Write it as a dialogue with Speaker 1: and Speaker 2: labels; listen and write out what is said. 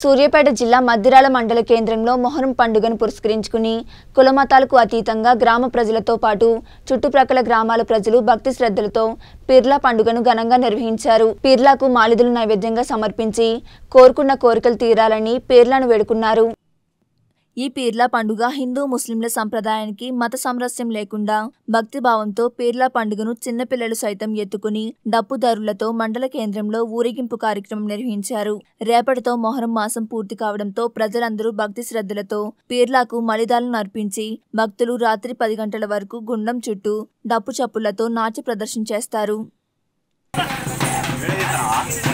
Speaker 1: సూర్యాపేట జిల్లా మద్దిరాల మండల కేంద్రంలో మొహరం పండుగను పురస్కరించుకుని కులమతాలకు అతీతంగా గ్రామ ప్రజలతో పాటు చుట్టుప్రక్కల గ్రామాల ప్రజలు భక్తి శ్రద్ధలతో పీర్లా పండుగను ఘనంగా నిర్వహించారు పీర్లాకు మాలిదులు నైవేద్యంగా సమర్పించి కోరుకున్న కోరికలు తీరాలని పీర్లాను వేడుకున్నారు ఈ పీర్లా పండుగ హిందూ ముస్లింల సంప్రదాయానికి మత సామరస్యం లేకుండా భక్తిభావంతో పీర్లా పండుగను చిన్నపిల్లలు సైతం ఎత్తుకుని డప్పుదారులతో మండల కేంద్రంలో ఊరేగింపు కార్యక్రమం నిర్వహించారు రేపటితో మొహరం మాసం పూర్తి కావడంతో ప్రజలందరూ భక్తి శ్రద్ధలతో పీర్లాకు మలిదాలను అర్పించి భక్తులు రాత్రి పది గంటల వరకు గుండం చుట్టూ డప్పు చప్పులతో నాట్య ప్రదర్శన చేస్తారు
Speaker 2: వీడియో తీస్తున్నావా?